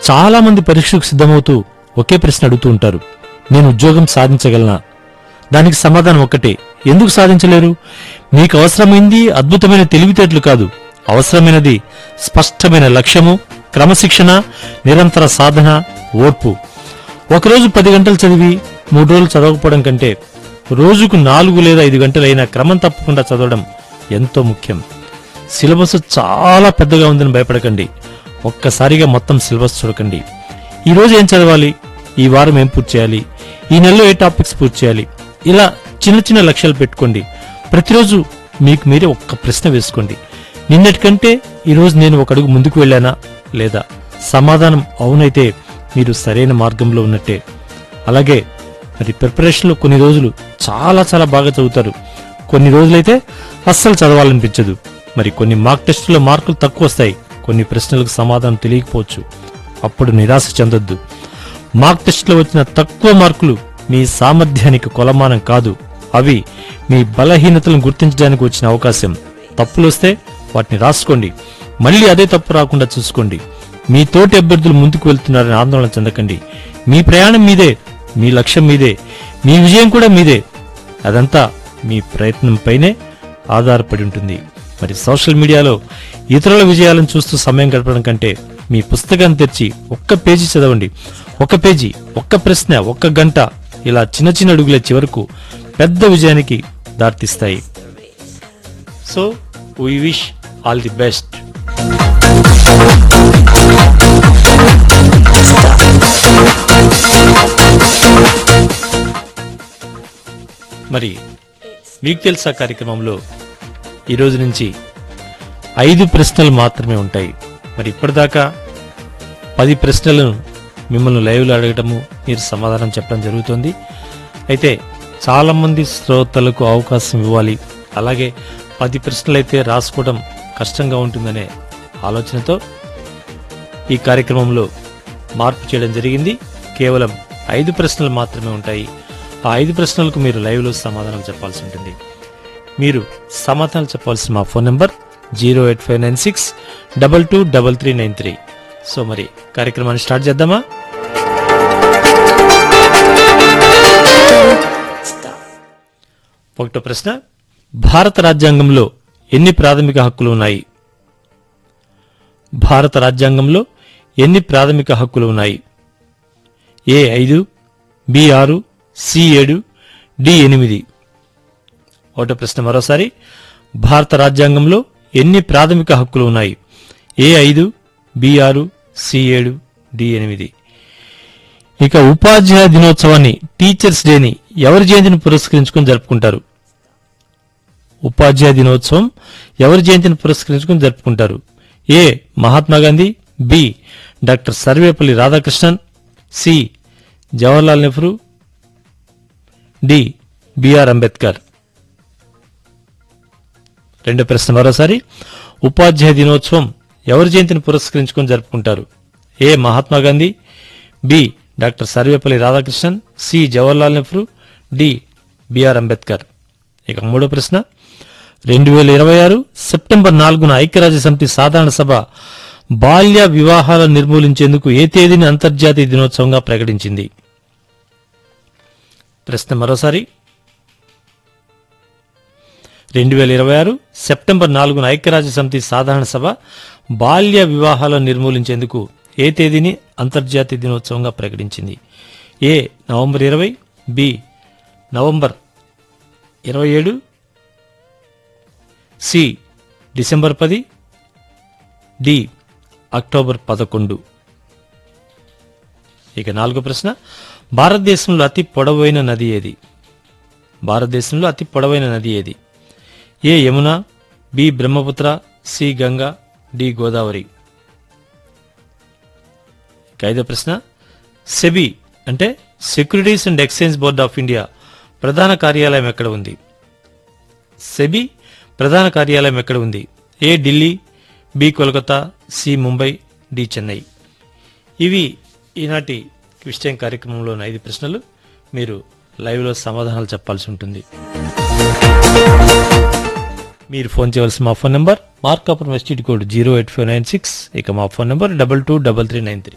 చాలా మంది పరీక్షకు సిద్ధమవుతూ ఒకే ప్రశ్న అడుగుతూ ఉంటారు నేను ఉద్యోగం సాధించగలనా దానికి సమాధానం ఒక్కటే ఎందుకు సాధించలేరు మీకు అవసరమైంది అద్భుతమైన తెలివితేటలు కాదు అవసరమైనది స్పష్టమైన లక్ష్యము క్రమశిక్షణ నిరంతర సాధన ఓర్పు ఒకరోజు పది గంటలు చదివి మూడు రోజులు చదవకపోవడం కంటే రోజుకు నాలుగు లేదా ఐదు గంటలైనా క్రమం తప్పకుండా చదవడం ఎంతో ముఖ్యం సిలబస్ చాలా పెద్దగా ఉందని భయపడకండి ఒక్కసారిగా మొత్తం సిలబస్ చూడకండి ఈ రోజు ఏం చదవాలి ఈ వారం ఏం పూర్తి చేయాలి ఈ నెలలో ఏ టాపిక్స్ పూర్తి చేయాలి ఇలా చిన్న చిన్న లక్ష్యాలు పెట్టుకోండి ప్రతిరోజు మీకు మీరే ఒక్క ప్రశ్న వేసుకోండి నిన్నటికంటే ఈరోజు నేను ఒక అడుగు ముందుకు వెళ్ళానా లేదా సమాధానం అవునైతే మీరు సరైన మార్గంలో ఉన్నట్టే అలాగే మరి ప్రిపరేషన్లో కొన్ని రోజులు చాలా చాలా బాగా చదువుతారు కొన్ని రోజులైతే అస్సలు చదవాలనిపించదు మరి కొన్ని మార్క్ టెస్టులో మార్కులు తక్కువ వస్తాయి కొన్ని ప్రశ్నలకు సమాధానం తెలియకపోవచ్చు అప్పుడు నిరాశ చెందొద్దు మార్క్ టెస్టులో వచ్చిన తక్కువ మార్కులు మీ సామర్థ్యానికి కొలమానం కాదు అవి మీ బలహీనతలను గుర్తించడానికి వచ్చిన అవకాశం తప్పులు వస్తే వాటిని రాసుకోండి మళ్ళీ అదే తప్పు రాకుండా చూసుకోండి మీ తోటి అభ్యర్థులు ముందుకు వెళ్తున్నారని ఆందోళన చెందకండి మీ ప్రయాణం మీదే మీ లక్ష్యం మీదే మీ విజయం కూడా మీదే అదంతా మీ ప్రయత్నంపైనే ఆధారపడి ఉంటుంది మరి సోషల్ మీడియాలో ఇతరుల విజయాలను చూస్తూ సమయం గడపడం కంటే మీ పుస్తకాన్ని తెరిచి ఒక్క పేజీ చదవండి ఒక పేజీ ఒక్క ప్రశ్న ఒక్క గంట ఇలా చిన్న చిన్న అడుగులే చివరకు పెద్ద విజయానికి దారితీస్తాయి so we wish all the best మరి మీకు తెలుసా కార్యక్రమంలో ఈ రోజు నుంచి ఐదు ప్రశ్నలు మాత్రమే ఉంటాయి మరి ఇప్పటిదాకా పది ప్రశ్నలను మిమ్మల్ని లైవ్లో అడగటము మీరు సమాధానం చెప్పడం జరుగుతుంది అయితే చాలా మంది శ్రోతలకు అవకాశం ఇవ్వాలి అలాగే పది ప్రశ్నలు అయితే రాసుకోవడం కష్టంగా ఉంటుందనే ఆలోచనతో ఈ కార్యక్రమంలో మార్పు చేయడం జరిగింది కేవలం ఐదు ప్రశ్నలు మాత్రమే ఉంటాయి ఆ ఐదు ప్రశ్నలకు మీరు లైవ్లో సమాధానం చెప్పాల్సి ఉంటుంది మీరు సమాధానాలు చెప్పాల్సిన మా phone number zero eight five nine six double two double three nine three so మరి కార్యక్రమాన్ని స్టార్ట్ చేద్దామా ఒకటో ప్రశ్న భారత రాజ్యాంగంలో ఎన్ని ప్రాథమిక హక్కులు ఉన్నాయి భారత రాజ్యాంగంలో ఎన్ని ప్రాథమిక హక్కులు ఉన్నాయి ఏ ఐదు బి ఆరు సి ఏడు డి ఎనిమిది ఒకటో ప్రశ్న మరోసారి భారత రాజ్యాంగంలో ఎన్ని ప్రాథమిక హక్కులు ఉన్నాయి ఏ ఐదు బి ఆరు సి ఏడు డి ఎనిమిది ఇక ఉపాధ్యాయ దినోత్సవాన్ని టీచర్స్ డేని ఎవరి జయంతిని పురస్కరించుకుని జరుపుకుంటారు ఉపాధ్యాయ దినోత్సవం ఎవరి జయంతిని పురస్కరించుకుని జరుపుకుంటారు A Mahatma Gandhi B doctor Sarvepalli Radhakrishnan C Jawaharlal Nehru D BR Ambedkar రెండో ప్రశ్న మరోసారి ఉపాధ్యాయ దినోత్సవం ఎవరి జయంతిని పురస్కరించుకుని జరుపుకుంటారు A Mahatma Gandhi B doctor Sarvepalli Radhakrishnan C Jawaharlal Nehru D BR Ambedkar ఇక మూడో ప్రశ్న రెండు వేల ఇరవై ఆరు సెప్టెంబర్ నాలుగున ఐక్యరాజ్య సమితి సాధారణ సభ బాల్య వివాహాలను నిర్మూలించేందుకు ఏ తేదీని అంతర్జాతీయ దినోత్సవంగా ప్రకటించింది ప్రశ్న మరోసారి రెండు వేల ఇరవై ఆరు సెప్టెంబర్ నాలుగున ఐక్యరాజ్య సమితి సాధారణ సభ బాల్య వివాహాలను నిర్మూలించేందుకు ఏ తేదీని అంతర్జాతీయ దినోత్సవంగా ప్రకటించింది ఏ నవంబర్ ఇరవై బి నవంబర్ ఇరవై ఏడు సి డిసెంబర్ పది డి అక్టోబర్ పదకొండు ఇక నాలుగో ప్రశ్న భారతదేశంలో అతి పొడవైన నది ఏది భారతదేశంలో అతి పొడవైన నది ఏది A Yamuna B Brahmaputra C Ganga D Godavari ఇక ఐదో ప్రశ్న సెబి అంటే securities and exchange board of India ప్రధాన కార్యాలయం ఎక్కడ ఉంది సెబి ప్రధాన కార్యాలయం ఎక్కడ ఉంది A Delhi B Kolkata C Mumbai D Chennai ఇవి ఈనాటి క్విశ్చన్ కార్యక్రమంలోని ఐదు ప్రశ్నలు మీరు లైవ్లో సమాధానాలు చెప్పాల్సి ఉంటుంది మీరు ఫోన్ చేయవలసిన మా phone number Markapuram STD code zero eight five nine six ఇక మా phone number double two double three nine three